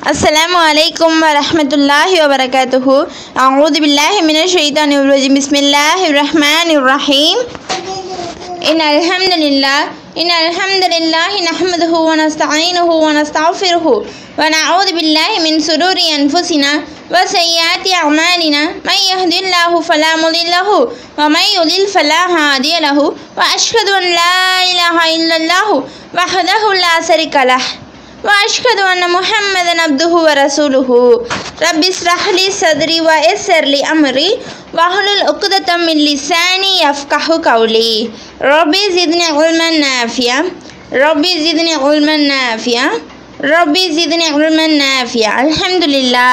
السلام عليكم ورحمة الله وبركاته أعوذ بالله من الشيطان الرجيم بسم الله الرحمن الرحيم إن الحمد لله إن الحمد لله نحمده ونستعينه ونستغفره ونعوذ بالله من شرور أنفسنا وسيئات أعمالنا من يهد الله فلا مضل له ومن يضلل فلا هادي له وأشهد أن لا إله إلا الله وحده لا شريك له وأشهد أن محمدا عبده ورسوله رب اشرح لي صدري ويسر لي أمري واحلل عقدة من لساني يفقه قولي ربي زدني علما نافعا ربي زدني علما نافعا ربي زدني علما نافعا الحمد لله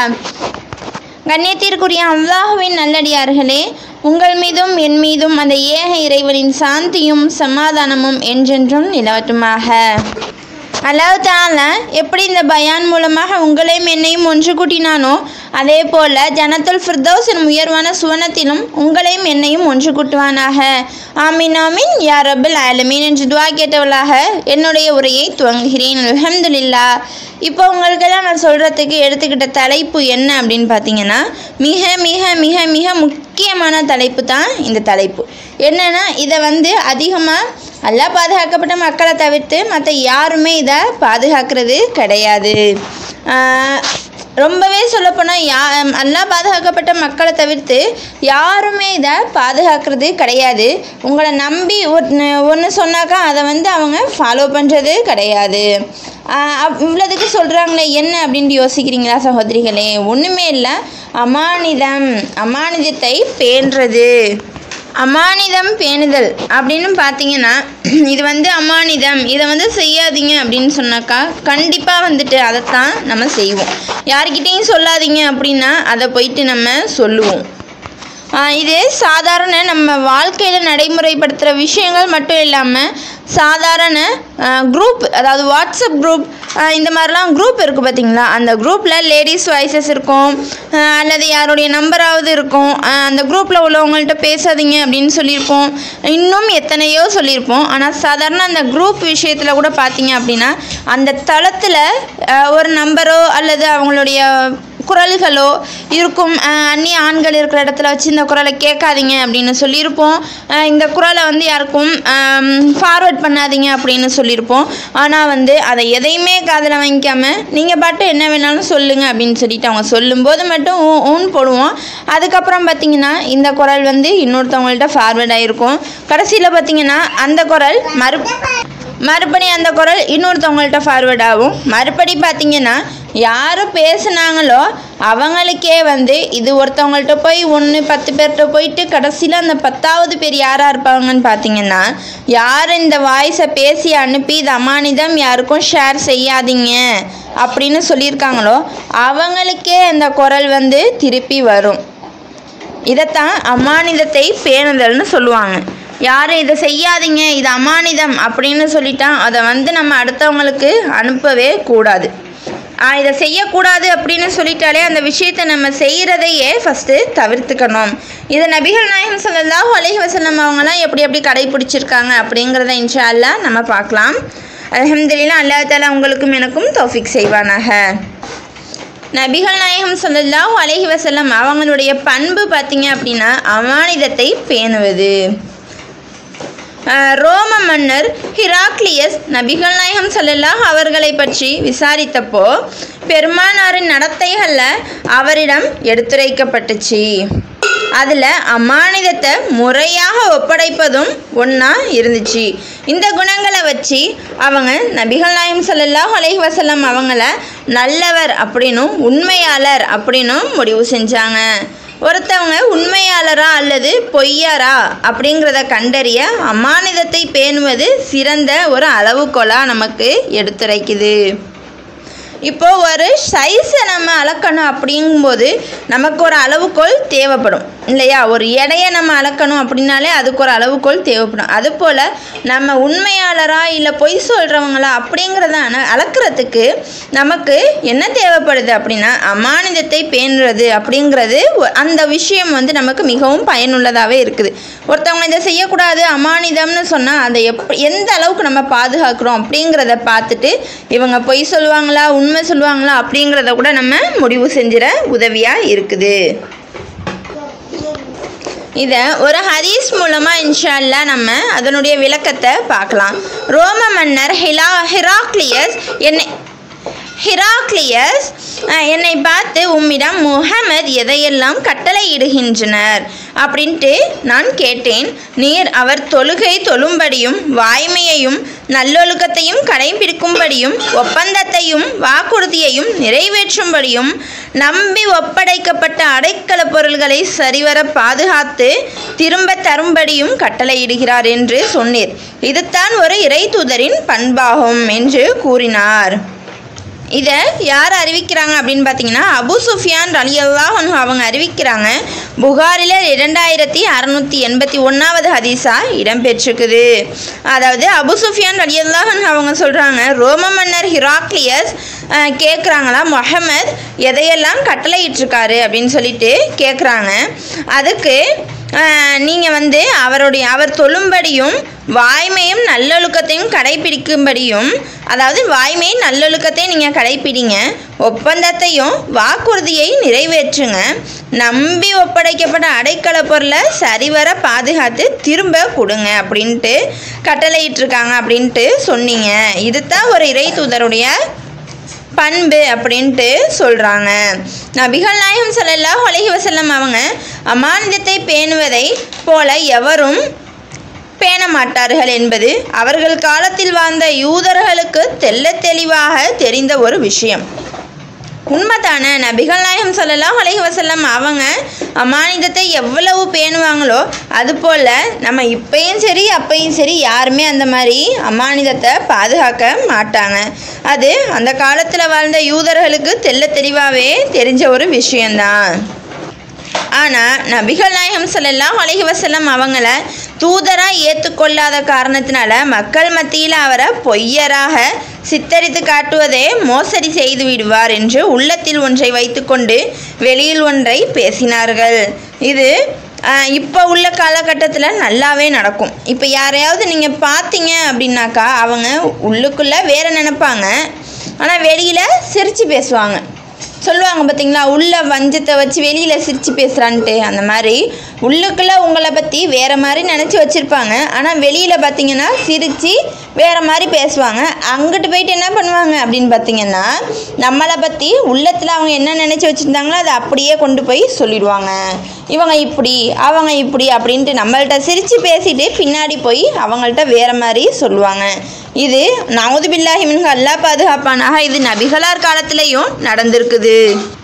கண்ணியத்திற்குரிய அல்லாஹுவின் நல்லடியார்களே உங்கள் மீதும் என் மீதும் அந்த ஏக இறைவனின் சாந்தியும் சமாதானமும் என்றென்றும் நிலவட்டுமாக அல்லாஹ் தாலா எப்படி இந்த பயான் மூலமாக உங்களையும் என்னையும் ஒன்று கூட்டினானோ அதே போல ஜனத்துல் ஃபிர்தௌஸ் எனும் உயர்வான சுவனத்திலும் உங்களையும் என்னையும் ஒன்று கூட்டுவானாக ஆமீன் ஆமீன் யா ரப்பல் ஆலமீன் என்று துவா கேட்டவளாக என்னுடைய உரையை துவங்குகிறேன் அல்ஹம்துலில்லா இப்போ உங்களுக்கெல்லாம் நான் சொல்கிறதுக்கு எடுத்துக்கிட்ட தலைப்பு என்ன அப்படின்னு பார்த்தீங்கன்னா மிக மிக மிக மிக முக்கியமான தலைப்பு தான் இந்த தலைப்பு என்னென்னா இதை வந்து அதிகமாக நல்லா பாதுகாக்கப்பட்ட மக்களை தவிர்த்து மற்ற யாருமே இதை பாதுகாக்கிறது கிடையாது ஆஹ் ரொம்பவே சொல்லப்போனால் யா நல்லா பாதுகாக்கப்பட்ட மக்களை தவிர்த்து யாருமே இதை பாதுகாக்கிறது கிடையாது உங்களை நம்பி ஒன்று ஒன்று சொன்னாக்கா அதை வந்து அவங்க ஃபாலோ பண்ணுறது கிடையாது ஆஹ் அப்- இவ்வளோதுக்கு சொல்கிறாங்களே என்ன அப்படின்ட்டு யோசிக்கிறீங்களா சகோதரிகளே ஒன்றுமே இல்லை அமானிதம் அமானிதத்தை பேணுறது அமானிதம் பேணுதல் அப்படின்னு பார்த்தீங்கன்னா இது வந்து அமானிதம் இதை வந்து செய்யாதீங்க அப்படின்னு சொன்னாக்கா கண்டிப்பாக வந்துட்டு அதைத்தான் நம்ம செய்வோம் யார்கிட்டேயும் சொல்லாதீங்க அப்படின்னா அதை போயிட்டு நம்ம சொல்லுவோம் ஆஹ் இது சாதாரண நம்ம வாழ்க்கையில் நடைமுறைப்படுத்துகிற விஷயங்கள் மட்டும் இல்லாமல் சாதாரண குரூப் அதாவது வாட்ஸ்அப் குரூப் இந்த மாதிரிலாம் குரூப் இருக்குது பார்த்தீங்களா அந்த குரூப்பில் லேடிஸ் வாய்ஸஸ் இருக்கும் ஆஹ் அல்லது யாருடைய நம்பராவது இருக்கும் ஆஹ் அந்த குரூப்பில் உள்ளவங்கள்ட்ட பேசாதீங்க அப்படின்னு சொல்லியிருப்போம் இன்னும் எத்தனையோ சொல்லியிருப்போம் ஆனால் சாதாரண அந்த குரூப் விஷயத்தில் கூட பார்த்தீங்க அப்படின்னா அந்த தளத்தில் ஒரு நம்பரோ அல்லது அவங்களுடைய குரல்களோ இருக்கும் அஹ் அந்நிய ஆண்கள் இருக்கிற இடத்துல வச்சு இந்த குரலை கேட்காதீங்க அப்படின்னு சொல்லியிருப்போம் அஹ் இந்த குரலை வந்து யாருக்கும் ஃபார்வர்ட் பண்ணாதீங்க அப்படின்னு சொல்லியிருப்போம் ஆனால் வந்து அதை எதையுமே காதில் வாங்கிக்காம நீங்கள் பாட்டு என்ன வேணாலும் சொல்லுங்கள் அப்படின்னு சொல்லிட்டு அவங்க சொல்லும்போது மட்டும் ஊ ஊன் போடுவோம் அதுக்கப்புறம் பார்த்தீங்கன்னா இந்த குரல் வந்து இன்னொருத்தவங்கள்ட்ட ஃபார்வர்ட் ஆகிருக்கும் கடைசியில் பார்த்தீங்கன்னா அந்த குரல் மறு மறுபடி அந்த குரல் இன்னொருத்தவங்கள்ட்ட ஃபார்வர்ட் ஆகும் மறுபடி பார்த்தீங்கன்னா யார் பேசுனாங்களோ அவங்களுக்கே வந்து இது ஒருத்தவங்கள்ட்ட போய் ஒன்று பத்து பேர்கிட்ட போயிட்டு கடைசியில் அந்த பத்தாவது பேர் யாராக இருப்பாங்கன்னு பார்த்தீங்கன்னா யார் இந்த வாய்ஸை பேசி அனுப்பி இது அமானிதம் யாருக்கும் ஷேர் செய்யாதீங்க அப்படின்னு சொல்லியிருக்காங்களோ அவங்களுக்கே அந்த குரல் வந்து திருப்பி வரும் இதைத்தான் அமானிதத்தை பேணுதல்னு சொல்லுவாங்க யாரும் இதை செய்யாதீங்க இது அமானிதம் அப்படின்னு சொல்லிட்டா அதை வந்து நம்ம அடுத்தவங்களுக்கு அனுப்பவே கூடாது ஆ, இதை செய்யக்கூடாது அப்படின்னு சொல்லிட்டாலே அந்த விஷயத்தை நம்ம செய்கிறதையே ஃபஸ்ட்டு தவிர்த்துக்கணும் இதை நபிகள் நாயகம் ஸல்லல்லாஹு அலைஹி வஸல்லம் அவங்கலாம் எப்படி எப்படி கடைபிடிச்சிருக்காங்க அப்படிங்கிறத இன்ஷா அல்லாஹ் நம்ம பார்க்கலாம் அல்ஹம்துலில்லாஹ் அல்லாஹ் தாலா உங்களுக்கும் எனக்கும் தௌஃபிக் செய்வானாக நபிகள் நாயகம் ஸல்லல்லாஹு அலைஹி வஸல்லம் அவங்களுடைய பண்பு பார்த்தீங்க அப்படின்னா அமானிதத்தை பேணுவது அஹ், ரோம மன்னர் ஹிராக்லியஸ் நபிகள் நாயகம் ஸல்லல்லாஹு அவர்களை பற்றி விசாரித்தப்போ பெருமானாரின் நடத்தைகளில் அவரிடம் எடுத்துரைக்கப்பட்டுச்சு அதில் அமானிதத்தை முறையாக ஒப்படைப்பதும் ஒன்றா இருந்துச்சு இந்த குணங்களை வச்சு அவங்க நபிகள் நாயம் ஸல்லல்லாஹு அலைஹி வஸல்லம் அவங்கள நல்லவர் அப்படின்னும் உண்மையாளர் அப்படின்னும் முடிவு செஞ்சாங்க ஒருத்தவங்க உண்மையாளரா அல்லது பொய்யாரா அப்படிங்கிறத கண்டறிய அமானிதத்தை பேணுவது சிறந்த ஒரு அளவுகோலாக நமக்கு எடுத்துரைக்குது இப்போ ஒரு சைஸை நம்ம அளக்கணும் அப்படிங்கும்போது நமக்கு ஒரு அளவுகோல் தேவைப்படும் இல்லையா ஒரு எடையை நம்ம அளக்கணும் அப்படின்னாலே அதுக்கு ஒரு அளவுகோல் தேவைப்படும் அதுபோல் நம்ம உண்மையாளரா இல்லை பொய் சொல்கிறவங்களா அப்படிங்கிறத அன- அளக்கிறதுக்கு நமக்கு என்ன தேவைப்படுது அப்படின்னா அமானிதத்தை பேணுறது அப்படிங்கிறது ஒ- அந்த விஷயம் வந்து நமக்கு மிகவும் பயனுள்ளதாகவே இருக்குது ஒருத்தவங்க இதை செய்யக்கூடாது அமானிதம்னு சொன்னால் அதை எப் எந்த அளவுக்கு நம்ம பாதுகாக்கிறோம் அப்படிங்கிறத பார்த்துட்டு இவங்க பொய் சொல்லுவாங்களா உண்மை சொல்லுவாங்களா அப்படிங்கிறத கூட நம்ம முடிவு செஞ்சிட உதவியாக இருக்குது இதை ஒரு ஹதீஸ் மூலமாக இன்ஷா அல்லாஹ் நம்ம அதனுடைய விளக்கத்தை பார்க்கலாம் ரோம மன்னர் ஹிலா ஹிராக்லியஸ் என்னை ஹிராக்லியஸ் அஹ், என்னை பார்த்து உம்மிடம் முஹம்மது எதையெல்லாம் கட்டளையிடுகின்றனர் அப்படின்ட்டு நான் கேட்டேன் நீர் அவர் தொழுகை தொழும்படியும் வாய்மையையும் நல்லொழுக்கத்தையும் கடைபிடிக்கும்படியும் ஒப்பந்தத்தையும் வாக்குறுதியையும் நிறைவேற்றும்படியும் நம்பி ஒப்படைக்கப்பட்ட அடைக்கல பொருள்களை சரிவர பாதுகாத்து திரும்ப தரும்படியும் கட்டளையிடுகிறார் என்று சொன்னீர் இதுதான் ஒரு இறை தூதரின் பண்பாகும் என்று கூறினார் இதை யார் அறிவிக்கிறாங்க அப்படின்னு பார்த்தீங்கன்னா அபு சுஃபியான் அலி அல்லாஹ் அவங்க அறிவிக்கிறாங்க புகாரில் இரண்டாயிரத்தி அறநூற்றி எண்பத்தி ஒன்றாவது ஹதீஸா இடம்பெற்றிருக்குது அதாவது அபு சுஃபியான் அலி அல்லாஹ் அவங்க சொல்கிறாங்க ரோம மன்னர் ஹிராக்லியஸ் கேட்குறாங்களா முஹம்மத் எதையெல்லாம் கட்டளையிட்டிருக்காரு அப்படின்னு சொல்லிட்டு கேட்குறாங்க அதுக்கு நீங்கள் வந்து அவருடைய அவர் தொழும்படியும் வாய்மையும் நல்லொழுக்கத்தையும் கடைபிடிக்கும்படியும் அதாவது வாய்மை நல்லொழுக்கத்தை நீங்கள் கடைப்பிடிங்க ஒப்பந்தத்தையும் வாக்குறுதியை நிறைவேற்றுங்க நம்பி ஒப்படைக்கப்பட்ட அடைக்கல பொருளை சரிவர பாதுகாத்து திரும்ப கொடுங்க அப்படின்ட்டு கட்டளையிட்டிருக்காங்க அப்படின்ட்டு சொன்னீங்க இதுதான் ஒரு இறை தூதருடைய பண்பு அப்படின்ட்டு சொல்கிறாங்க நபிகள் நாயகம் ஸல்லல்லாஹு அலைஹி வஸல்லம் அவங்க அமானிதத்தை பேணுவதை போல எவரும் பேண மாட்டார்கள் என்பது அவர்கள் காலத்தில் வாழ்ந்த யூதர்களுக்கு தெள்ளத் தெளிவாக தெரிந்த ஒரு விஷயம் உண்மைதானே நபிகள் நாயகம் ஸல்லல்லாஹு அலைஹி வஸல்லம் அவங்க அமானிதத்தை எவ்வளவு பேணுவாங்களோ அதுபோல் நம்ம இப்பயும் சரி அப்பையும் சரி யாருமே அந்த மாதிரி அமானிதத்தை பாதுகாக்க மாட்டாங்க அது அந்த காலத்தில் வாழ்ந்த யூதர்களுக்கு தெள்ளத் தெளிவாகவே தெரிஞ்ச ஒரு விஷயந்தான் ஆனால் நபிகள் நாயகம் ஸல்லல்லாஹு அலைஹி வஸல்லம் அவங்கள தூதராக ஏற்றுக்கொள்ளாத காரணத்தினால மக்கள் மத்தியில் அவரை பொய்யராக சித்தரித்து காட்டுவதே மோசடி செய்து விடுவார் என்று உள்ளத்தில் ஒன்றை வைத்துக்கொண்டு வெளியில் ஒன்றை பேசினார்கள் இது ஆஹ், இப்போ உள்ள காலகட்டத்தில் நல்லாவே நடக்கும் இப்போ யாரையாவது நீங்கள் பார்த்தீங்க அப்படின்னாக்கா அவங்க உள்ளுக்குள்ளே வேற நினைப்பாங்க ஆனால் வெளியில் சிரித்து பேசுவாங்க சொல்லுவாங்க பார்த்தீங்களா உள்ள வஞ்சத்தை வச்சு வெளியில் சிரித்து பேசுகிறான்ட்டு அந்த மாதிரி உள்ளுக்குள்ளே உங்களை பற்றி வேறு மாதிரி நினச்சி வச்சுருப்பாங்க ஆனால் வெளியில் பார்த்தீங்கன்னா சிரித்து வேறு மாதிரி பேசுவாங்க அங்கிட்டு போயிட்டு என்ன பண்ணுவாங்க அப்படின்னு பார்த்தீங்கன்னா நம்மளை பற்றி உள்ளத்தில் அவங்க என்ன நினச்சி வச்சுருந்தாங்களோ அதை அப்படியே கொண்டு போய் சொல்லிடுவாங்க இவங்க இப்படி அவங்க இப்படி அப்படின்ட்டு நம்மள்ட்ட சிரித்து பேசிட்டு பின்னாடி போய் அவங்கள்ட்ட வேறு மாதிரி சொல்லுவாங்க இது நவுது பில்லாஹி மின்ஹு அல்லாஹ் பாதுகாப்பானாக இது நபிகளார் காலத்திலையும் நடந்திருக்குது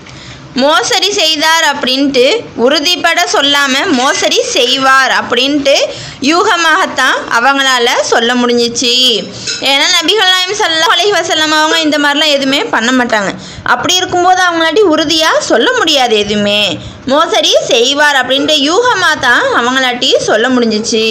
மோசடி செய்தார் அப்படின்ட்டு உறுதிப்பட சொல்லாமல் மோசடி செய்வார் அப்படின்ட்டு யூகமாகத்தான் அவங்களால சொல்ல முடிஞ்சிச்சு ஏன்னா நபிகள் நாயம் ஸல்லல்லாஹு அலைஹி வஸல்லம் அவங்க இந்த மாதிரிலாம் எதுவுமே பண்ண மாட்டாங்க அப்படி இருக்கும்போது அவங்களாட்டி உறுதியாக சொல்ல முடியாது எதுவுமே மோசடி செய்வார் அப்படின்ட்டு யூகமாக தான் அவங்களாட்டி சொல்ல முடிஞ்சிச்சு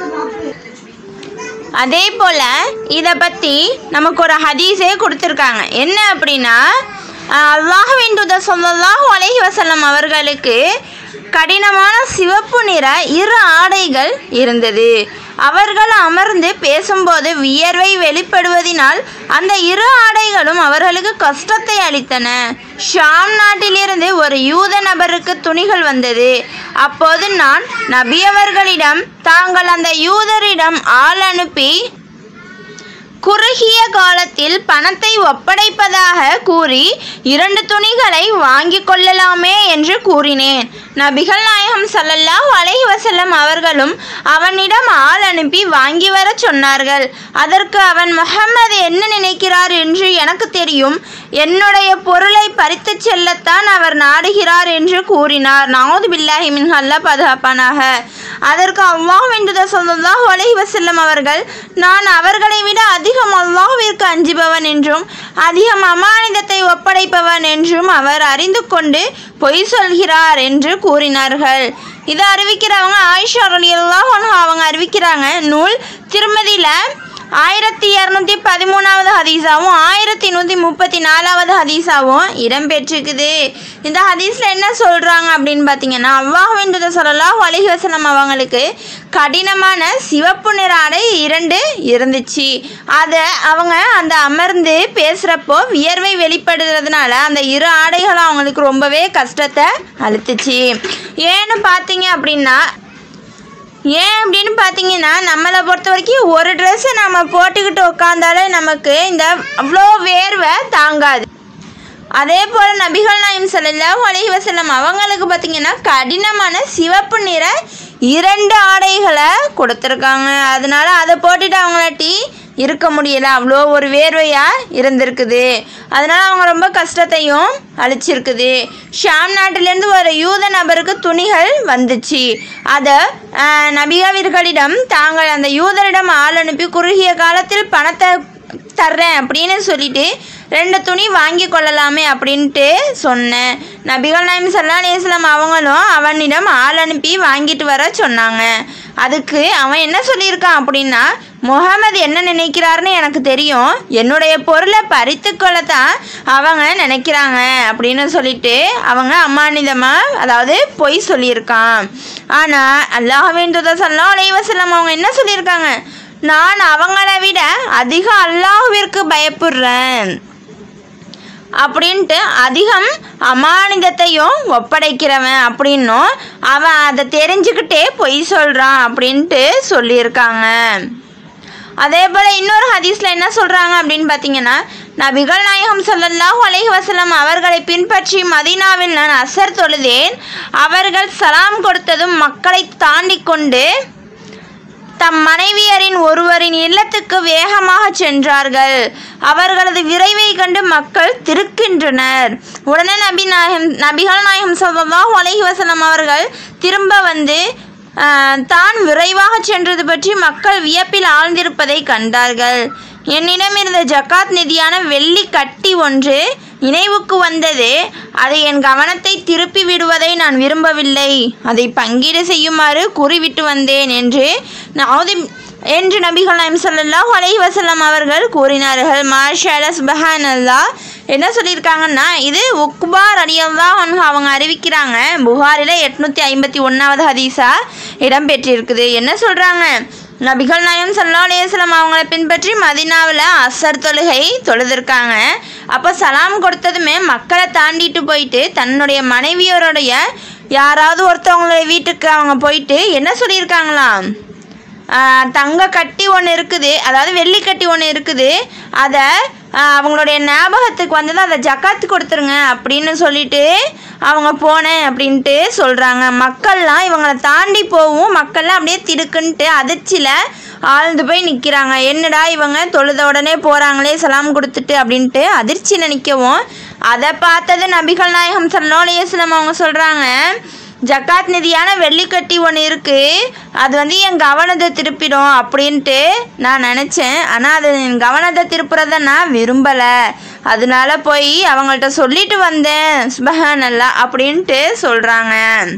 அதே போல் இதை பற்றி நமக்கு ஒரு ஹதீஸே கொடுத்துருக்காங்க என்ன அப்படின்னா அல்லாஹுவின் தூதர் ஸல்லல்லாஹு அலைஹி வஸல்லம் அவர்களுக்கு கடினமான சிவப்பு நிற இரு ஆடைகள் இருந்தது அவர்கள் அமர்ந்து பேசும்போது வியர்வை வெளிப்படுவதினால் அந்த இரு ஆடைகளும் அவர்களுக்கு கஷ்டத்தை அளித்தன ஷாம் நாட்டிலிருந்து ஒரு யூத நபருக்கு துணிகள் வந்தது அப்போது நான் நபி அவர்களிடம் தாங்கள் அந்த யூதரிடம் ஆள் அனுப்பி குறுகிய காலத்தில் பணத்தை ஒப்படைப்பதாக கூறி இரண்டு துணிகளை வாங்கிக் கொள்ளலாமே என்று கூறினேன் நபிகள் நாயகம் ஸல்லல்லாஹு அலைஹி வஸல்லம் அவர்களும் அவனிடம் ஆள் அனுப்பி வாங்கி வரச் சொன்னார்கள் அதற்கு அவன் முஹம்மது என்ன நினைக்கிறார் என்று எனக்கு தெரியும் என்னுடைய பொருளை பறித்துச் செல்லத்தான் அவர் நாடுகிறார் என்று கூறினார் நவுது பில்லாஹி மின்ஹு அல்லாஹ் பாதுகாப்பானாக அதற்கு அல்லாஹ்வின் தூதர் ஸல்லல்லாஹு அலைஹி வஸல்லம் அவர்கள் நான் அவர்களை விட அதிகம் அல்லாஹ்விற்கு அஞ்சுபவன் என்றும் அதிகம் அமானிதத்தை ஒப்படை ஒப்படைப்பவன் என்றும் அவர் அறிந்து கொண்டு பொய் சொல்கிறார் என்று கூறினார்கள் இதை அறிவிக்கிறவங்க ஆயிஷா ரலியல்லாஹு அன்ஹா அவங்க அறிவிக்கிறாங்க நூல் திருமதியில் ஆயிரத்தி இரநூத்தி பதிமூணாவது ஹதீஸாவும் ஆயிரத்தி நூற்றி முப்பத்தி நாலாவது ஹதீஸாவும் இடம்பெற்றிருக்குது இந்த ஹதீஸில் என்ன சொல்கிறாங்க அப்படின்னு பார்த்தீங்கன்னா அல்லாஹுவின் தூதர் ஸல்லல்லாஹு அலைஹி வஸல்லம் அவங்களுக்கு கடினமான சிவப்பு நிற ஆடை இரண்டு இருந்துச்சு அதை அவங்க அந்த அமர்ந்து பேசுகிறப்போ வியர்வை வெளிப்படுறதுனால அந்த இரு ஆடைகளும் அவங்களுக்கு ரொம்பவே கஷ்டத்தை அழுத்துச்சு ஏன்னு பார்த்தீங்க அப்படின்னா ஏன் அப்படின்னு பார்த்தீங்கன்னா நம்மளை பொறுத்த வரைக்கும் ஒரு ட்ரெஸ்ஸை நம்ம போட்டுக்கிட்டு உட்காந்தாலே நமக்கு இந்த அவ்வளோ வேர்வை தாங்காது அதே போல் நபிகள் நாயம் ஸல்லல்லாஹு அலைஹி வஸல்லம் அவங்களுக்கு பார்த்தீங்கன்னா கடினமான சிவப்பு நிற இரண்டு ஆடைகளை கொடுத்துருக்காங்க அதனால அதை போட்டுட்டு அவங்களாட்டி இருக்க முடியல அவ்வளோ ஒரு வேர்வையாக இருந்திருக்குது அதனால அவங்க ரொம்ப கஷ்டத்தையும் அழிச்சிருக்குது ஷாம் நாட்டிலேருந்து ஒரு யூத நபருக்கு துணிகள் வந்துச்சு அதை ஆஹ், நபிகாவிர்களிடம் தாங்கள் அந்த யூதரிடம் ஆள் அனுப்பி குறுகிய காலத்தில் பணத்தை தர்றேன் அப்படின்னு சொல்லிட்டு ரெண்டு துணி வாங்கி கொள்ளலாமே அப்படின்ட்டு சொன்னேன் நபிகள் நாயம் சல்லா அலிஸ்லாம் அவங்களும் அவனிடம் ஆள் அனுப்பி வாங்கிட்டு வர சொன்னாங்க அதுக்கு அவன் என்ன சொல்லியிருக்கான் அப்படின்னா முகமது என்ன நினைக்கிறாருன்னு எனக்கு தெரியும் என்னுடைய பொருளை பறித்து கொள்ளத்தான் அவங்க நினைக்கிறாங்க அப்படின்னு சொல்லிட்டு அவங்க அம்மானிதமாக அதாவது பொய் சொல்லியிருக்கான் ஆனால் அல்லாஹ்வின் தூதர் சல்லா அலைவசல்லம் அவங்க என்ன சொல்லியிருக்காங்க நான் அவங்கள விட அதிக அல்லாஹ்விற்கு பயப்படுறேன் அப்படின்ட்டு அதிகம் அமானிதத்தையும் ஒப்படைக்கிறவன் அப்படின்னும் அவன் அதை தெரிஞ்சுக்கிட்டே பொய் சொல்கிறான் அப்படின்ட்டு சொல்லியிருக்காங்க அதே போல் இன்னொரு ஹதீஸில் என்ன சொல்கிறாங்க அப்படின்னு பார்த்தீங்கன்னா நபிகள் நாயகம் ஸல்லல்லாஹு அலைஹி வஸல்லம் அவர்களை பின்பற்றி மதீனாவில் நான் அசர் தொழுதேன் அவர்கள் சலாம் கொடுத்ததும் மக்களை தாண்டி கொண்டு தம் மனைவியரின் ஒருவரின் இல்லத்துக்கு வேகமாக சென்றார்கள் அவர்களது விரைவை கண்டு மக்கள் திருக்கின்றனர் உடனே நபி நாயகம் நபிகள் நாயகம் ஸல்லல்லாஹு அலைஹி வஸல்லம் அவர்கள் திரும்ப வந்து ஆஹ், தான் விரைவாக சென்றது பற்றி மக்கள் வியப்பில் ஆழ்ந்திருப்பதை கண்டார்கள் என்னிடம் இருந்த ஜக்காத் நிதியான வெள்ளி கட்டி ஒன்று நினைவுக்கு வந்தது அதை என் கவனத்தை திருப்பி விடுவதை நான் விரும்பவில்லை அதை பங்கீடு செய்யுமாறு கூறிவிட்டு வந்தேன் என்று நவுதி என்று நபிகள் நாயம் ஸல்லல்லாஹு அலைஹி வஸல்லம் அவர்கள் கூறினார்கள் மாஷால சுபஹான் அல்லாஹ் என்ன சொல்லியிருக்காங்கன்னா இது உக்பா ரலியல்லாஹு அன்ஹு அவங்க அறிவிக்கிறாங்க புகாரில் எட்நூற்றி ஐம்பத்தி ஒன்றாவது ஹதீஸா இடம்பெற்றிருக்குது என்ன சொல்கிறாங்க நபிகள் நாயம் சல்லா அலையம் அவங்கள பின்பற்றி மதினாவில் அசர் தொழுகை தொழுதிருக்காங்க அப்போ சலாம் கொடுத்ததுமே மக்களை தாண்டிட்டு போயிட்டு தன்னுடைய மனைவியோருடைய யாராவது ஒருத்தவங்களுடைய வீட்டுக்கு அவங்க போயிட்டு என்ன சொல்லியிருக்காங்களாம் ஆஹ் தங்க கட்டி ஒன்று இருக்குது அதாவது வெள்ளி கட்டி ஒன்று இருக்குது அதை ஆஹ் அவங்களுடைய ஞாபகத்துக்கு வந்தது அதை ஜக்காத்து கொடுத்துருங்க அப்படின்னு சொல்லிட்டு அவங்க போனேன் அப்படின்ட்டு சொல்கிறாங்க மக்கள்லாம் இவங்களை தாண்டி போவும் மக்கள்லாம் அப்படியே திடுக்குன்ட்டு அதிர்ச்சியில் ஆழ்ந்து போய் நிற்கிறாங்க என்னடா இவங்க தொழுத உடனே போகிறாங்களே சலாம் கொடுத்துட்டு அப்படின்ட்டு அதிர்ச்சியில் நிற்கவும் அதை பார்த்தது நபிகள் நாயகம் சல்லா அலையம் அவங்க சொல்கிறாங்க ஜக்காத் நிதியான வெள்ளிக்கட்டி ஒன்று இருக்குது அது வந்து என் கவனத்தை திருப்பிடும் அப்படின்ட்டு நான் நினச்சேன் ஆனால் அது என் கவனத்தை திருப்புறத நான் விரும்பலை அதனால போய் அவங்கள்ட்ட சொல்லிட்டு வந்தேன் சுபஹானல்லா அப்படின்ட்டு சொல்கிறாங்க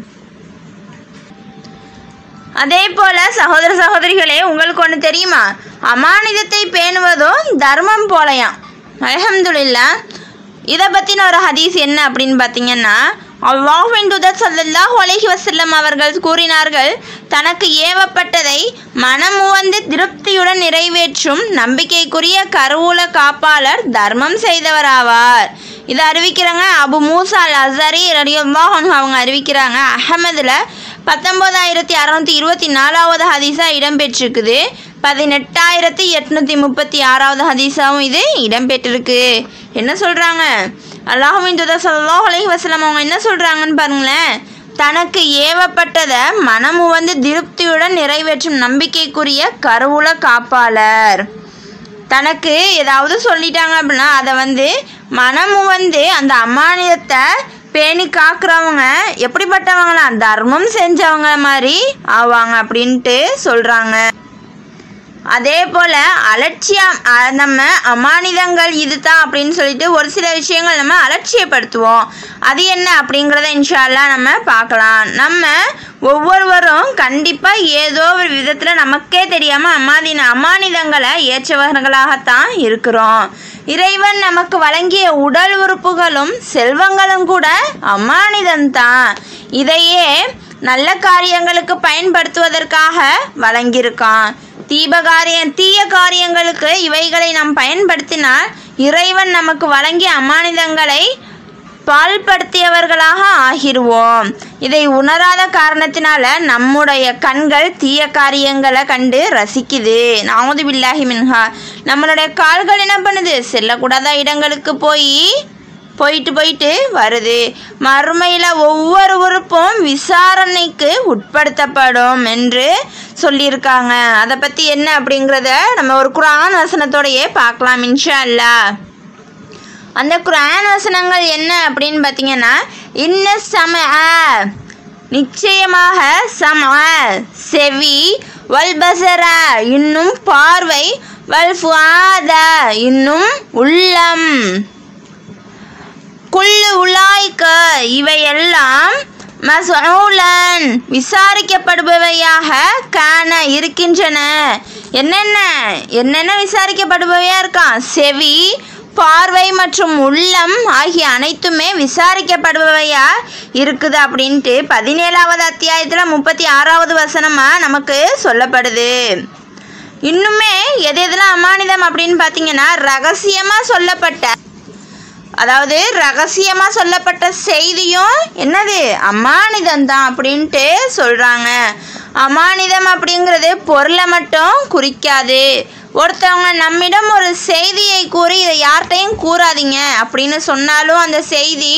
அதே போல சகோதர சகோதரிகளே உங்களுக்கு ஒன்று தெரியுமா அமானிதத்தை பேணுவதும் தர்மம் போலையாம் அல்ஹம்துலில்லா இதை பற்றின ஒரு ஹதீஸ் என்ன அப்படின்னு பார்த்தீங்கன்னா அல்லாஹ்வின் தூதர் ஸல்லல்லாஹு அலைஹி வஸல்லம் அவர்கள் கூறினார்கள் தனக்கு ஏவப்பட்டதை மனமுவந்து திருப்தியுடன் நிறைவேற்றும் நம்பிக்கைக்குரிய கருவூல காப்பாளர் தர்மம் செய்தவராவார் இதை அறிவிக்கிறாங்க அபு மூசா அல் அசரி ரலியல்லாஹு அன்ஹு அவங்க அறிவிக்கிறாங்க அஹமதில் பத்தொம்போதாயிரத்தி அறநூற்றி இருபத்தி நாலாவது ஹதீஸாக இடம்பெற்றிருக்குது பதினெட்டாயிரத்தி எட்நூற்றி முப்பத்தி ஆறாவது ஹதீஸாவும் இது இடம்பெற்றிருக்கு என்ன சொல்கிறாங்க அல்லாஹுவின் துதர் ஸல்லல்லாஹு அலைஹி வஸல்லம் அவங்க என்ன சொல்கிறாங்கன்னு பாருங்களேன் தனக்கு ஏவப்பட்டதை மனமு வந்து திருப்தியுடன் நிறைவேற்றும் நம்பிக்கைக்குரிய கருவூல காப்பாளர் தனக்கு ஏதாவது சொல்லிட்டாங்க அப்படின்னா அதை வந்து மனமு வந்து அந்த அம்மானியத்தை பேணி காக்குறவங்க எப்படிப்பட்டவங்களாம் தர்மம் செஞ்சவங்க மாதிரி ஆவாங்க அப்படின்ட்டு சொல்கிறாங்க அதே போல் அலட்சியம் அ- நம்ம அமானிதங்கள் இதுதான் அப்படின்னு சொல்லிட்டு ஒரு சில விஷயங்கள் நம்ம அலட்சியப்படுத்துவோம் அது என்ன அப்படிங்கிறத இன்ஷால்லா நம்ம பார்க்கலாம் நம்ம ஒவ்வொருவரும் கண்டிப்பாக ஏதோ ஒரு விதத்தில் நமக்கே தெரியாமல் அமானித அமானிதங்களை ஏற்றவர்களாகத்தான் இருக்கிறோம் இறைவன் நமக்கு வழங்கிய உடல் உறுப்புகளும் செல்வங்களும் கூட அமானிதம்தான் இதையே நல்ல காரியங்களுக்கு பயன்படுத்துவதற்காக வழங்கியிருக்கான் தீபகாரியம் தீய காரியங்களுக்கு இவைகளை நாம் பயன்படுத்தினால் இறைவன் நமக்கு வழங்கிய அமானிதங்களை பால்படுத்தியவர்களாக ஆகிருவோம் இதை உணராத காரணத்தினால நம்முடைய கண்கள் தீய காரியங்களை கண்டு ரசிக்குது நாமது பில்லாஹி மின்ஹா நம்மளுடைய கால்கள் என்ன பண்ணுது செல்லக்கூடாத இடங்களுக்கு போய் போயிட்டு போயிட்டு வருது மறுமையில் ஒவ்வொரு உறுப்பும் விசாரணைக்கு உட்படுத்தப்படும் என்று சொல்லியிருக்காங்க அதை பற்றி என்ன அப்படிங்கிறத நம்ம ஒரு குரான் வசனத்தோடையே பார்க்கலாம் இன்ஷா அல்லாஹ் அந்த குரான் வசனங்கள் என்ன அப்படின்னு பார்த்தீங்கன்னா இன்ன சம நிச்சயமாக சம செவி வல் பசர இன்னும் பார்வை வல் ஃபுஆத இன்னும் உள்ளம் குல்லு உலாய்க்க இவையெல்லாம் மசூலன் விசாரிக்கப்படுபவையாக காண இருக்கின்றன என்னென்ன என்னென்ன விசாரிக்கப்படுபவையா இருக்கான் செவி பார்வை மற்றும் உள்ளம் ஆகிய அனைத்துமே விசாரிக்கப்படுபவையா இருக்குது அப்படின்ட்டு பதினேழாவது அத்தியாயத்தில் முப்பத்தி ஆறாவது வசனமாக நமக்கு சொல்லப்படுது இன்னுமே எது எதெல்லாம் அமானிதம் அப்படின்னு பார்த்தீங்கன்னா ரகசியமாக சொல்லப்பட்ட அதாவது ரகசியமா சொல்லப்பட்ட செய்தியும் என்னது அமானிதம் தான் அப்படின்ட்டு சொல்றாங்க அமானிதம் அப்படிங்கிறது பொருளை மட்டும் குறிக்காது ஒருத்தவங்க நம்மிடம் ஒரு செய்தியை கூறி இதை யார்கிட்டையும் கூறாதீங்க அப்படின்னு சொன்னாலும் அந்த செய்தி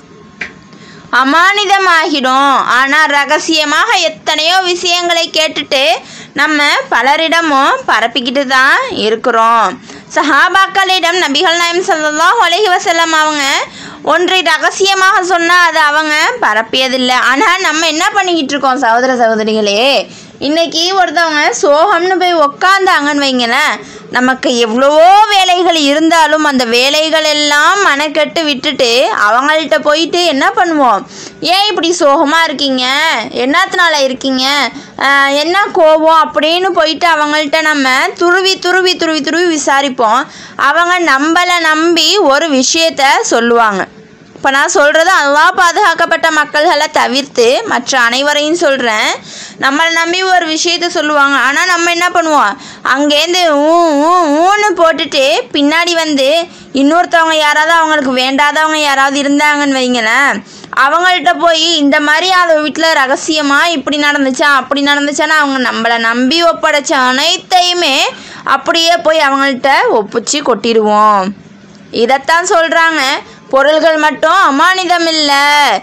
அமானிதமாகிடும் ஆனால் ரகசியமாக எத்தனையோ விஷயங்களை கேட்டுட்டு நம்ம பலரிடமும் பரப்பிக்கிட்டு தான் இருக்கிறோம் சஹாபாக்களிடம் நபிகள் நாயம் ஸல்லல்லாஹு அலைஹி வஸல்லம் அவங்க ஒன்றை ரகசியமாக சொன்னால் அது அவங்க பரப்பியதில்லை ஆனால் நம்ம என்ன பண்ணிக்கிட்டு இருக்கோம் சகோதர சகோதரிகளே இன்னைக்கு ஒருத்தவங்க சோகம்னு போய் உக்காந்தாங்கன்னு வைங்களேன் நமக்கு எவ்வளவோ வேலைகள் இருந்தாலும் அந்த வேலைகள் எல்லாம் மனக்கெட்டு விட்டுட்டு அவங்கள்ட்ட போயிட்டு என்ன பண்ணுவோம் ஏன் இப்படி சோகமாக இருக்கீங்க என்னத்தினால இருக்கீங்க ஆஹ் என்ன கோபம் அப்படின்னு போயிட்டு அவங்கள்ட்ட நம்ம துருவி துருவி துருவி துருவி விசாரிப்போம் அவங்க நம்மளை நம்பி ஒரு விஷயத்த சொல்லுவாங்க இப்போ நான் சொல்கிறது அல்லாஹ் பாதுகாக்கப்பட்ட மக்கள்களை தவிர்த்து மற்ற அனைவரையும் சொல்கிறேன் நம்மளை நம்பி ஒரு விஷயத்த சொல்லுவாங்க ஆனால் நம்ம என்ன பண்ணுவோம் அங்கேருந்து ஊ ஊ ஊன்னு போட்டுட்டு பின்னாடி வந்து இன்னொருத்தவங்க யாராவது அவங்களுக்கு வேண்டாதவங்க யாராவது இருந்தாங்கன்னு வைங்களேன் அவங்கள்ட்ட போய் இந்த மாதிரி அவ வீட்டில் ரகசியமாக இப்படி நடந்துச்சா அப்படி நடந்துச்சான்னு அவங்க நம்மளை நம்பி ஒப்படைச்ச அனைத்தையுமே அப்படியே போய் அவங்கள்ட்ட ஒப்பிச்சு கொட்டிடுவோம் இதைத்தான் சொல்கிறாங்க பொருள்கள் மட்டும் அமானிதம் இல்லை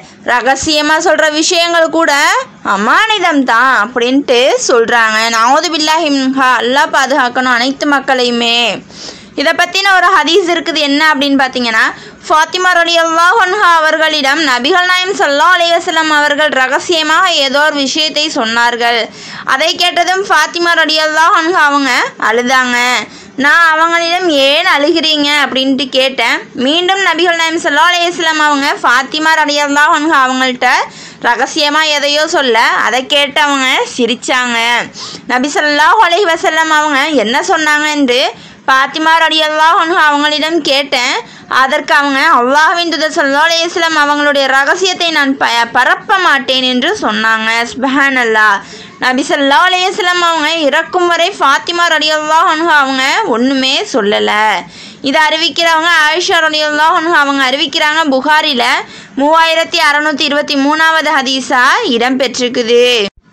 ரகசியமாக சொல்கிற விஷயங்கள் கூட அமானிதம் தான் அப்படின்ட்டு சொல்கிறாங்க நாவது பில்லாஹி மின்ஹா அல்லாஹ் பாதுகாக்கணும் அனைத்து மக்களையுமே இதை பற்றின ஒரு ஹதீஸ் இருக்குது என்ன அப்படின்னு பார்த்தீங்கன்னா ஃபாத்திமா ரலி அல்லாஹன்ஹா அவர்களிடம் நபிகள் நாயம் சல்லா அலைவசல்லம் அவர்கள் ரகசியமாக ஏதோ ஒரு விஷயத்தை சொன்னார்கள் அதை கேட்டதும் ஃபாத்திமா ரலி அல்லாஹன்ஹா அவங்க அழுதாங்க நான் அவங்களிடம் ஏன் அழுகிறீங்க அப்படின்ட்டு கேட்டேன் மீண்டும் நபிகள் நாயம் சல்லா அலையம் அவங்க ஃபாத்திமா ரலி அல்லாஹன்ஹா அவங்கள்ட்ட ரகசியமாக எதையோ சொல்ல அதை கேட்டு அவங்க சிரிச்சாங்க நபி ஸல்லல்லாஹு அலைஹி வஸல்லம் அவங்க என்ன சொன்னாங்க என்று பாத்திமா ரடி அல்லாஹ் அவங்களிடம் கேட்டேன் அதற்கு அவங்க அல்லாஹ்வின் தூதர் ஸல்லல்லாஹு அலைஹி வஸல்லம் அவங்களுடைய ரகசியத்தை நான் ப பரப்ப மாட்டேன் என்று சொன்னாங்க சுபஹான் அல்லாஹ் நபி ஸல்லல்லாஹு அலைஹி வஸல்லம் அவங்க இறக்கும் வரை ஃபாத்திமா ரடி அல்லாஹ் அவங்க ஒன்றுமே சொல்லலை இதை அறிவிக்கிறவங்க ஆயிஷா ரலி அல்லாஹ் அவங்க அறிவிக்கிறாங்க புகாரில் மூவாயிரத்தி அறநூற்றி இருபத்தி மூணாவது ஹதீஸா இடம்பெற்றிருக்குது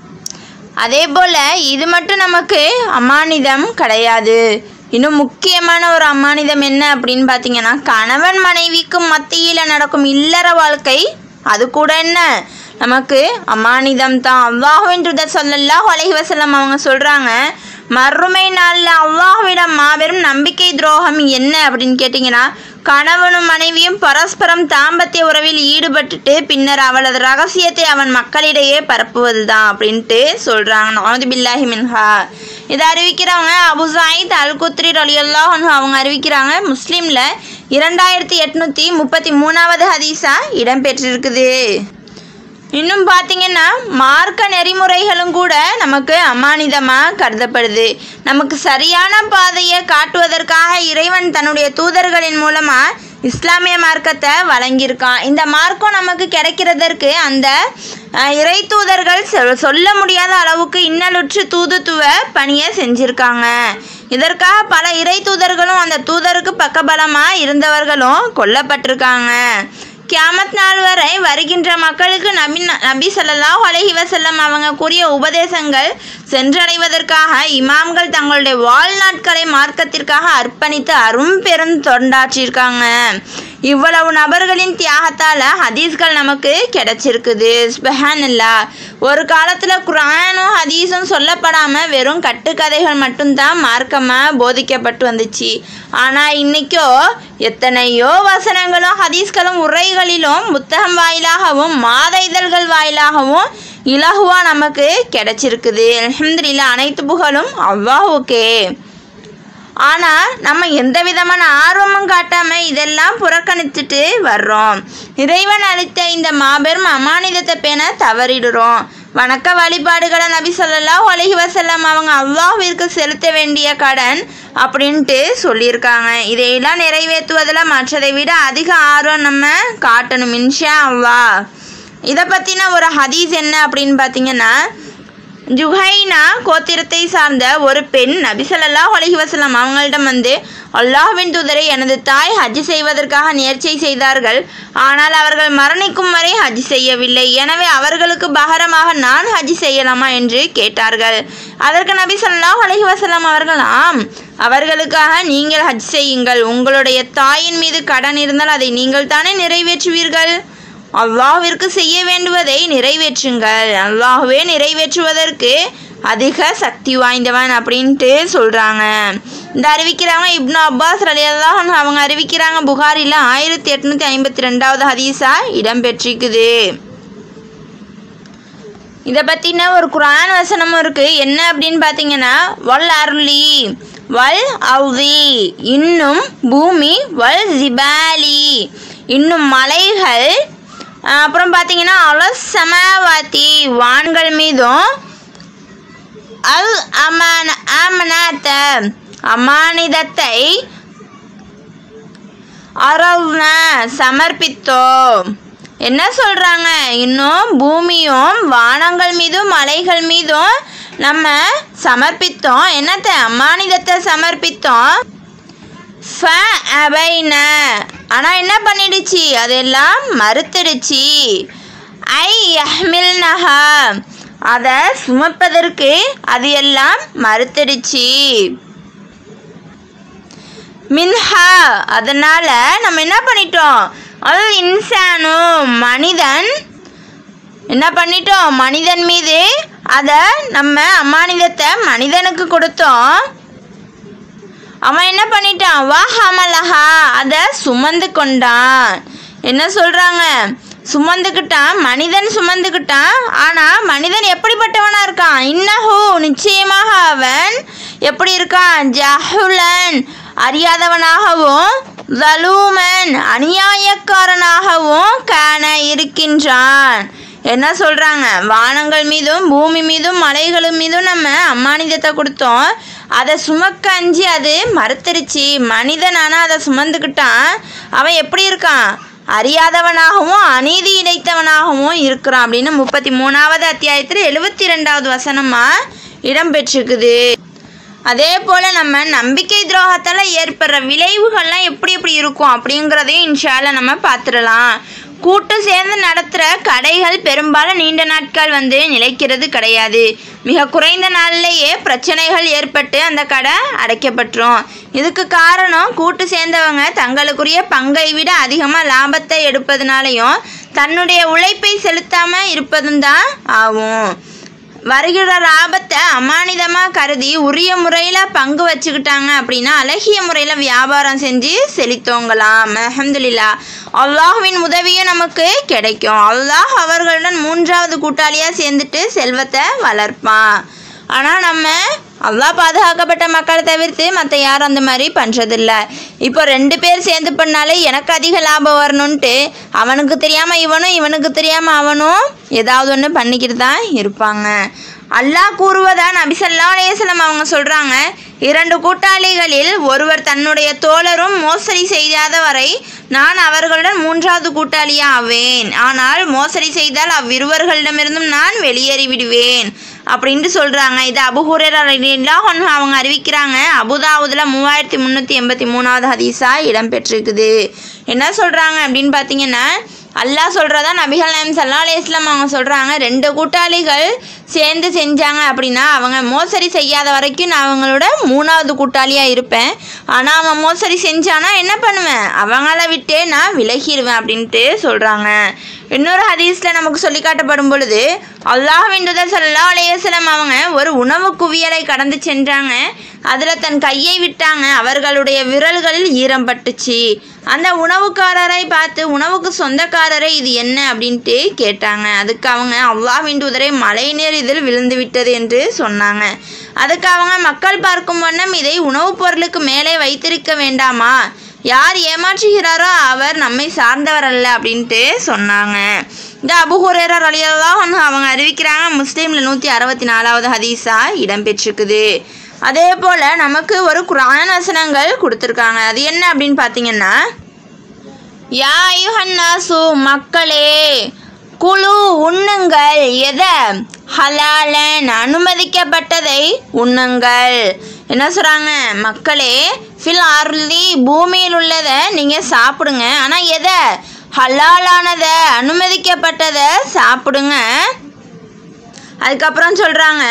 அதே போல் இது மட்டும் நமக்கு அமானிதம் கிடையாது இன்னும் முக்கியமான ஒரு அமானிதம் என்ன அப்படின்னு பார்த்தீங்கன்னா கணவன் மனைவிக்கும் மத்தியில் நடக்கும் இல்லற வாழ்க்கை அது கூட என்ன நமக்கு அமானிதம் தான் அல்லாஹுவின் தூதர் ஸல்லல்லாஹு அலைஹி வஸல்லம் அவங்க சொல்கிறாங்க மறுமை நாளில் அல்லாஹ்விடம் மாபெரும் நம்பிக்கை துரோகம் என்ன அப்படின்னு கேட்டிங்கன்னா கணவனும் மனைவியும் பரஸ்பரம் தாம்பத்திய உறவில் ஈடுபட்டுட்டு பின்னர் அவளது ரகசியத்தை அவன் மக்களிடையே பரப்புவது தான் அப்படின்ட்டு சொல்கிறாங்க நாது பில்லாஹி மின்ஹா இதை அறிவிக்கிறவங்க அபு சாயித் அல் குத்ரி ரலியல்லாஹு அன்ஹு அவங்க அறிவிக்கிறாங்க முஸ்லீமில் இரண்டாயிரத்தி எட்நூற்றி முப்பத்தி மூணாவது ஹதீஸா இடம்பெற்றிருக்குது இன்னும் பார்த்தீங்கன்னா மார்க்க நெறிமுறைகளும் கூட நமக்கு அமானிதமாக கருதப்படுது நமக்கு சரியான பாதையை காட்டுவதற்காக இறைவன் தன்னுடைய தூதர்களின் மூலமாக இஸ்லாமிய மார்க்கத்தை வழங்கியிருக்கான் இந்த மார்க்கம் நமக்கு கிடைக்கிறதற்கு அந்த அஹ், இறை தூதர்கள் சொல்- சொல்ல முடியாத அளவுக்கு இன்னலுற்று தூதுத்துவ பணியை செஞ்சிருக்காங்க இதற்காக பல இறை தூதர்களும் அந்த தூதருக்கு பக்கபலமாக இருந்தவர்களும் கொல்லப்பட்டிருக்காங்க கியாமத் நாள் வரை வருகின்ற மக்களுக்கு நபி நபி ஸல்லல்லாஹு அலைஹி வஸல்லம் அவங்க கூறிய உபதேசங்கள் சென்றடைவதற்காக இமாம்கள் தங்களுடைய வாழ்நாட்களை மார்க்கத்திற்காக அர்ப்பணித்து அரும் பெரும் தொண்டாற்றியிருக்காங்க இவ்வளவு நபர்களின் தியாகத்தால் ஹதீஸ்கள் நமக்கு கிடைச்சிருக்குது சுபஹானல்லா ஒரு காலத்தில் குரானும் ஹதீஸும் சொல்லப்படாமல் வெறும் கட்டுக்கதைகள் மட்டும்தான் மார்க்கமாக போதிக்கப்பட்டு வந்துச்சு ஆனால் இன்னைக்கோ எத்தனையோ வசனங்களும் ஹதீஸ்களும் உரைகளிலும் புத்தகம் வாயிலாகவும் மாத இதழ்கள் வாயிலாகவும் இலகுவா நமக்கு கிடைச்சிருக்குது அல்ஹம்துலில்லாஹ் அனைத்து புகழும் அல்லாஹுக்கே ஆனால் நம்ம எந்த விதமான ஆர்வமும் காட்டாமல் இதெல்லாம் புறக்கணித்துட்டு வர்றோம் இறைவன் அளித்த இந்த மாபெரும் அமானிதத்தை பேண தவறிடுறோம் வணக்க வழிபாடுகளை நபி ஸல்லல்லாஹு அலைஹி வஸல்லம் அவங்க அல்லாஹ்விற்கு செலுத்த வேண்டிய கடன் அப்படின்ட்டு சொல்லியிருக்காங்க இதையெல்லாம் நிறைவேற்றுவதில் மற்றதை விட அதிக ஆர்வம் நம்ம காட்டணும் இன்ஷா அல்லாஹ் இதை பற்றின ஒரு ஹதீஸ் என்ன அப்படின்னு பார்த்தீங்கன்னா ஜுஹைனா கோத்திரத்தை சார்ந்த ஒரு பெண் நபி ஸல்லல்லாஹு அலைஹி வஸல்லம் அவங்களிடம் வந்து அல்லாஹ்வின் தூதரை எனது தாய் ஹஜ் செய்வதற்காக நேர்ச்சை செய்தார்கள் ஆனால் அவர்கள் மரணிக்கும் வரை ஹஜ் செய்யவில்லை எனவே அவர்களுக்கு பகரமாக நான் ஹஜ் செய்யலாமா என்று கேட்டார்கள் அதற்கு நபி ஸல்லல்லாஹு அலைஹி வஸல்லம் அவர்கள் ஆம் அவர்களுக்காக நீங்கள் ஹஜ் செய்யுங்கள் உங்களுடைய தாயின் மீது கடன் இருந்தால் அதை நீங்கள் தானே நிறைவேற்றுவீர்கள் அல்லாஹ்விற்கு செய்ய வேண்டுவதை நிறைவேற்றுங்கள் அல்லாஹ்வே நிறைவேற்றுவதற்கு அதிக சக்தி வாய்ந்தவன் அப்படின்ட்டு சொல்கிறாங்க இந்த அறிவிக்கிறவங்க இப்னு அப்பாஸ் ரலியல்லாஹு அன்ஹு அவங்க அறிவிக்கிறாங்க புகாரில் ஆயிரத்தி எட்நூற்றி ஐம்பத்தி ரெண்டாவது ஹதீஸா இடம்பெற்றிருக்குது இதை பற்றின ஒரு குரான் வசனமும் இருக்குது என்ன அப்படின்னு பார்த்தீங்கன்னா வல் அருளி வல் அவ்வி இன்னும் பூமி வல் ஜிபாலி இன்னும் மலைகள் அஹ் அப்புறம் பார்த்தீங்கன்னா அலஸ் சமாவாத்தி வான்கள் மீதும் அல் அமான அமனாத்த அமானிதத்தை அரவ்ன சமர்ப்பித்தோம் என்ன சொல்கிறாங்க இன்னும் பூமியும் வானங்கள் மீதும் மலைகள் மீதும் நம்ம சமர்ப்பித்தோம் என்னத்தை அமானிதத்தை சமர்ப்பித்தோம் ஃப அபைன ஆனால் என்ன பண்ணிடுச்சு அதெல்லாம் மறுத்துடுச்சு ஐ யஹ்மில் நஹா அதை சுமப்பதற்கு அது எல்லாம் மறுத்துடுச்சு மின்ஹா அதனால நம்ம என்ன பண்ணிட்டோம் அது இன்சானு மனிதன் என்ன பண்ணிட்டோம் மனிதன் மீது அதை நம்ம அமானிதத்தை மனிதனுக்கு கொடுத்தோம் அவன் என்ன பண்ணிட்டான் வா ஹமலஹா அதை சுமந்து கொண்டான் என்ன சொல்றாங்க சுமந்துக்கிட்டான் மனிதன் சுமந்துக்கிட்டான் ஆனால் மனிதன் எப்படிப்பட்டவனா இருக்கான் இன்னஹு நிச்சயமாக அவன் எப்படி இருக்கான் ஜஹுலன் அறியாதவனாகவும் ஜலூமன் அநியாயக்காரனாகவும் காண இருக்கின்றான் என்ன சொல்கிறாங்க வானங்கள் மீதும் பூமி மீதும் மலைகள் மீதும் நம்ம அம்மானிதத்தை கொடுத்தோம் அதை சுமக்க அஞ்சு அது மறுத்துருச்சு மனிதன் ஆனால் அதை சுமந்துக்கிட்டான் அவன் எப்படி இருக்கான் அறியாதவனாகவும் அநீதி இழைத்தவனாகவும் இருக்கிறான் அப்படின்னு முப்பத்தி மூணாவது அத்தியாயத்தில் எழுபத்தி ரெண்டாவது வசனமாக இடம்பெற்றிருக்குது அதே போல் நம்ம நம்பிக்கை துரோகத்தால் ஏற்படுற விளைவுகள்லாம் எப்படி எப்படி இருக்கும் அப்படிங்கிறதையும் இன்ஷால நம்ம பார்த்துடலாம் கூட்டு சேர்ந்து நடத்துகிற கடைகள் பெரும்பாலும் நீண்ட நாட்கள் வந்து நிலைக்கிறது கிடையாது மிக குறைந்த நாள்லேயே பிரச்சனைகள் ஏற்பட்டு அந்த கடை அடைக்கப்பட்டுரும் இதுக்கு காரணம் கூட்டு சேர்ந்தவங்க தங்களுக்குரிய பங்கை விட அதிகமாக லாபத்தை எடுப்பதனாலையும் தன்னுடைய உழைப்பை செலுத்தாமல் இருப்பதும் தான் ஆகும் வருகிற லாபத்தை அமானிதமாக கருதி உரிய முறையில் பங்கு வச்சுக்கிட்டாங்க அப்படின்னா அழகிய முறையில் வியாபாரம் செஞ்சு செழித்தோங்கலாம் அஹமதுல்லா அல்லாஹ்வின் உதவியும் நமக்கு கிடைக்கும் அல்லாஹ் அவர்களுடன் மூன்றாவது கூட்டாளியாக சேர்ந்துட்டு செல்வத்தை வளர்ப்பான் ஆனால் நம்ம அல்லாஹ் பாதுகாக்கப்பட்ட மக்களை தவிர்த்து மற்ற யாரும் அந்த மாதிரி பண்ணுறதில்ல இப்போ ரெண்டு பேர் சேர்ந்து பண்ணாலே எனக்கு அதிக லாபம் வரணுன்ட்டு அவனுக்கு தெரியாமல் இவனும் இவனுக்கு தெரியாமல் அவனும் ஏதாவது ஒன்று பண்ணிக்கிட்டு தான் இருப்பாங்க அல்லாஹ் கூறுவதா நபிசல்லா அலையம் அவங்க சொல்கிறாங்க இரண்டு கூட்டாளிகளில் ஒருவர் தன்னுடைய தோழரும் மோசடி செய்யாத வரை நான் அவர்களுடன் மூன்றாவது கூட்டாளியா ஆவேன் ஆனால் மோசடி செய்தால் அவ்விருவர்களிடமிருந்தும் நான் வெளியேறி விடுவேன் அப்படின்ட்டு சொல்கிறாங்க இது அபுஹுரேரா அவங்க அறிவிக்கிறாங்க அபுதாவுதில் மூவாயிரத்தி முந்நூற்றி எண்பத்தி மூணாவது ஹதீஸா இடம்பெற்றிருக்குது என்ன சொல்கிறாங்க அப்படின்னு பார்த்தீங்கன்னா அல்லாஹ் சொல்கிறதா நபிகள் நாயம் சல்லா அலையம் அவங்க சொல்கிறாங்க ரெண்டு கூட்டாளிகள் சேர்ந்து செஞ்சாங்க அப்படின்னா அவங்க மோசடி செய்யாத வரைக்கும் நான் அவங்களோட மூணாவது கூட்டாளியாக இருப்பேன் ஆனால் அவன் மோசடி செஞ்சானா என்ன பண்ணுவேன் அவங்கள விட்டே நான் விலகிடுவேன் அப்படின்ட்டு சொல்கிறாங்க இன்னொரு ஹதீஸில் நமக்கு சொல்லி காட்டப்படும் பொழுது அல்லாஹ்வின் தூதர் சல்லா அலையம் அவங்க ஒரு உணவு குவியலை கடந்து சென்றாங்க அதில் தன் கையை விட்டாங்க அவர்களுடைய விரல்களில் ஈரம் பட்டுச்சு அந்த உணவுக்காரரை பார்த்து உணவுக்கு சொந்தக்காரரை இது என்ன அப்படின்ட்டு கேட்டாங்க அதுக்கு அவங்க அல்லாஹ்வின் தூதரை மழைநீர் இதில் விழுந்து விட்டது என்று சொன்னாங்க அதுக்கு அவங்க மக்கள் பார்க்கும் வண்ணம் இதை உணவுப் பொருளுக்கு மேலே வைத்திருக்க வேண்டாமா யார் ஏமாற்றுகிறாரோ அவர் நம்மை சார்ந்தவர் அல்ல அப்படின்ட்டு சொன்னாங்க இந்த அபுஹுரேரர் அலியெல்லாம் அவங்க அறிவிக்கிறாங்க முஸ்லீமில் நூற்றி அறுபத்தி நாலாவது ஹதீஸா இடம்பெற்றிருக்குது அதே போல் நமக்கு ஒரு குரான் வசனங்கள் கொடுத்துருக்காங்க அது என்ன அப்படின்னு பார்த்தீங்கன்னா யா யுஹன்னாசு மக்களே குழு உண்ணுங்கள் எதை ஹலாலன் அனுமதிக்கப்பட்டதை உண்ணுங்கள் என்ன சொல்கிறாங்க மக்களே ஃபில் அருளி பூமியில் உள்ளதை நீங்கள் சாப்பிடுங்க ஆனால் எதை ஹலாலானதை அனுமதிக்கப்பட்டதை சாப்பிடுங்க அதுக்கப்புறம் சொல்கிறாங்க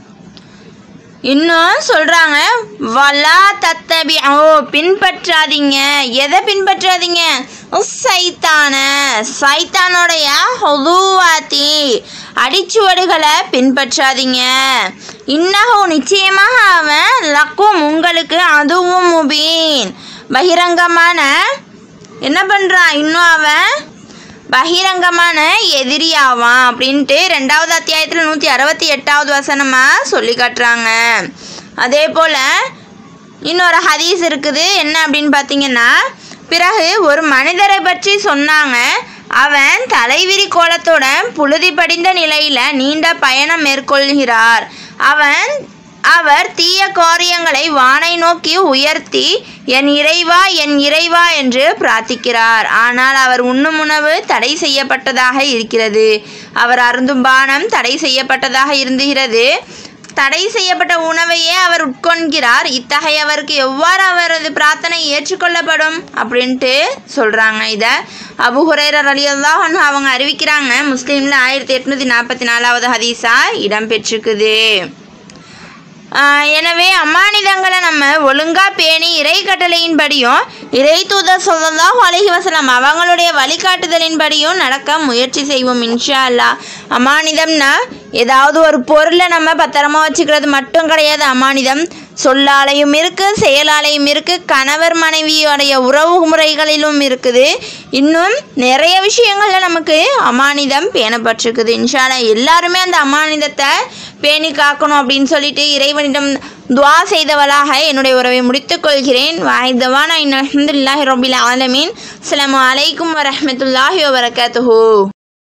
இன்னும் சொல்கிறாங்க வலா தத்தபி ஓ பின்பற்றாதீங்க எதை பின்பற்றாதீங்க சைத்தான சைத்தானோடைய ஹொதுவாத்தி அடிச்சுவடுகளை பின்பற்றாதீங்க இன்னகும் நிச்சயமாக அவன் லக்கும் உங்களுக்கு அதுவும் முபீன் பகிரங்கமான என்ன பண்ணுறான் இன்னும் அவன் பகிரங்கமான எதிரியாவான் அப்படின்ட்டு ரெண்டாவது அத்தியாயத்தில் நூற்றி அறுபத்தி எட்டாவது வசனமாக சொல்லி காட்டுறாங்க அதே போல் இன்னொரு ஹதீஸ் இருக்குது என்ன அப்படின்னு பார்த்தீங்கன்னா பிறகு ஒரு மனிதரை பற்றி சொன்னாங்க அவன் தலைவிரி கோலத்தோட புழுதி படிந்த நிலையில் நீண்ட பயணம் மேற்கொள்கிறார் அவன் அவர் தீய காரியங்களை வானை நோக்கி உயர்த்தி என் இறைவா என் இறைவா என்று பிரார்த்திக்கிறார் ஆனால் அவர் உண்ணும் உணவு தடை செய்யப்பட்டதாக இருக்கிறது அவர் அருந்தும் பானம் தடை செய்யப்பட்டதாக இருந்துகிறது தடை செய்யப்பட்ட உணவையே அவர் உட்கொள்கிறார் இத்தகையவருக்கு எவ்வாறு அவரது பிரார்த்தனை ஏற்றுக்கொள்ளப்படும் அப்படின்ட்டு சொல்கிறாங்க இதை அபு ஹுரைரர் அலி அல்லாஹ் அவங்க அறிவிக்கிறாங்க முஸ்லீமில் ஆயிரத்தி எட்நூற்றி நாற்பத்தி நாலாவது ஹதீஸா இடம்பெற்றிருக்குது ஆஹ் எனவே அம்மானிதங்களை நம்ம ஒழுங்கா பேணி இறை கட்டளையின்படியும் இறை தூதர் சொல்லலாம் அழகி வசலம் அவங்களுடைய வழிகாட்டுதலின்படியும் நடக்க முயற்சி செய்வோம் இன்ஷா அல்லா அமானிதம்னா ஏதாவது ஒரு பொருளை நம்ம பத்திரமா வச்சுக்கிறது மட்டும் கிடையாது அமானிதம் சொல்லாலையும் இருக்கு செயலாலையும் இருக்கு கணவர் மனைவியோடைய உறவு முறைகளிலும் இருக்குது இன்னும் நிறைய விஷயங்கள்ல நமக்கு அமானிதம் பேணப்பட்டிருக்குது இன்ஷால்லா எல்லாருமே அந்த அமானிதத்தை பேணி காக்கணும் அப்படின்னு சொல்லிட்டு இறைவனிடம் துவா செய்தவளாக என்னுடைய உறவை முடித்துக் கொள்கிறேன் வாய்தவான இன்னும் அஹமதுல்லாஹி ரபில் ஆலமீன் அஸ்ஸலாமு அலைக்கும் வரஹ்மத்துல்லாஹி வபரகாத்துஹு